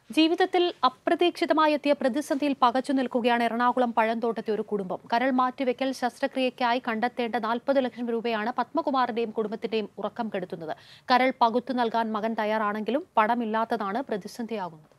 ജീവിതത്തിൽ അപ്രതീക്ഷിതമായി എത്തിയ പ്രതിസന്ധിയിൽ പകച്ചു നിൽക്കുകയാണ് എറണാകുളം പഴന്തോട്ടത്തെ ഒരു കുടുംബം കരൾ മാറ്റിവെക്കൽ ശസ്ത്രക്രിയയ്ക്കായി കണ്ടെത്തേണ്ട നാൽപ്പത് ലക്ഷം രൂപയാണ് പത്മകുമാറിന്റെയും കുടുംബത്തിന്റെയും ഉറക്കം കെടുത്തുന്നത് കരൾ പകുത്തു നൽകാൻ മകൻ തയ്യാറാണെങ്കിലും പണമില്ലാത്തതാണ് പ്രതിസന്ധിയാകുന്നത്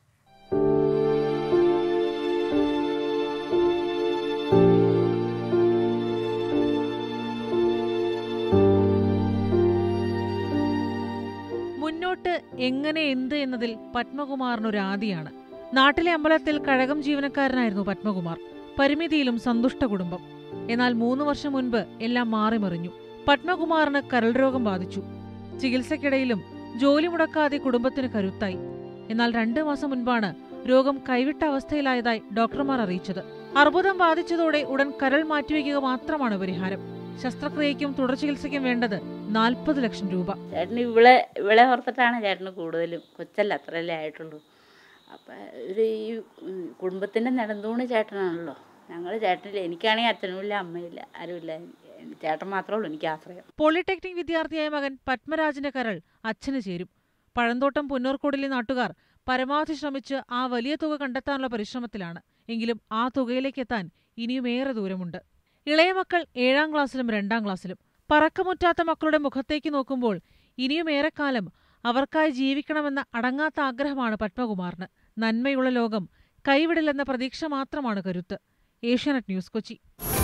മുന്നോട്ട് എങ്ങനെ എന്ത് എന്നതിൽ പത്മകുമാറിനൊരു ആദിയാണ് നാട്ടിലെ അമ്പലത്തിൽ കഴകം ജീവനക്കാരനായിരുന്നു പത്മകുമാർ പരിമിതിയിലും സന്തുഷ്ട കുടുംബം എന്നാൽ മൂന്ന് വർഷം മുൻപ് എല്ലാം മാറിമറിഞ്ഞു പത്മകുമാറിന് കരൾ രോഗം ബാധിച്ചു ചികിത്സയ്ക്കിടയിലും ജോലി മുടക്കാതെ കുടുംബത്തിന് കരുത്തായി എന്നാൽ രണ്ടു മാസം മുൻപാണ് രോഗം കൈവിട്ട അവസ്ഥയിലായതായി ഡോക്ടർമാർ അറിയിച്ചത് അർബുദം ബാധിച്ചതോടെ ഉടൻ കരൾ മാറ്റിവെക്കുക മാത്രമാണ് പരിഹാരം ശസ്ത്രക്രിയയ്ക്കും തുടർ ചികിത്സയ്ക്കും വേണ്ടത് നാൽപ്പത് ലക്ഷം രൂപ ചേട്ടന് ഇവളെ ഇവളെ ഓർത്തിട്ടാണ് ചേട്ടന് കൂടുതലും കൊച്ചല്ല അത്രയല്ലേ ആയിട്ടുള്ളൂ അപ്പം ഒരു ഈ ഉം, കുടുംബത്തിൻ്റെ നെടുന്തൂണ് ചേട്ടനാണല്ലോ ഞങ്ങൾ ചേട്ടനില്ല എനിക്കാണെങ്കിൽ അച്ഛനുമില്ല അമ്മയില്ല ആരുമില്ല ചേട്ടൻ മാത്രമേ ഉള്ളൂ എനിക്ക് ആശ്രയം പോളിടെക്നിക് വിദ്യാർത്ഥിയായ മകൻ പത്മരാജിന്റെ കരൾ അച്ഛന് ചേരും പഴന്തോട്ടം പുന്നൂർക്കോടിലെ നാട്ടുകാർ പരമാവധി ശ്രമിച്ച് ആ വലിയ തുക കണ്ടെത്താനുള്ള പരിശ്രമത്തിലാണ് എങ്കിലും ആ തുകയിലേക്ക് എത്താൻ ഇനിയും ഏറെ ദൂരമുണ്ട് ഇളയ മക്കൾ ഏഴാം ക്ലാസ്സിലും രണ്ടാം ക്ലാസ്സിലും പറക്കമുറ്റാത്ത മക്കളുടെ മുഖത്തേക്ക് നോക്കുമ്പോൾ ഇനിയും ഏറെക്കാലം അവർക്കായി ജീവിക്കണമെന്ന അടങ്ങാത്ത ആഗ്രഹമാണ് പത്മകുമാറിന് നന്മയുള്ള ലോകം കൈവിടില്ലെന്ന പ്രതീക്ഷ മാത്രമാണ് കരുത്ത് ഏഷ്യാനെറ്റ് ന്യൂസ് കൊച്ചി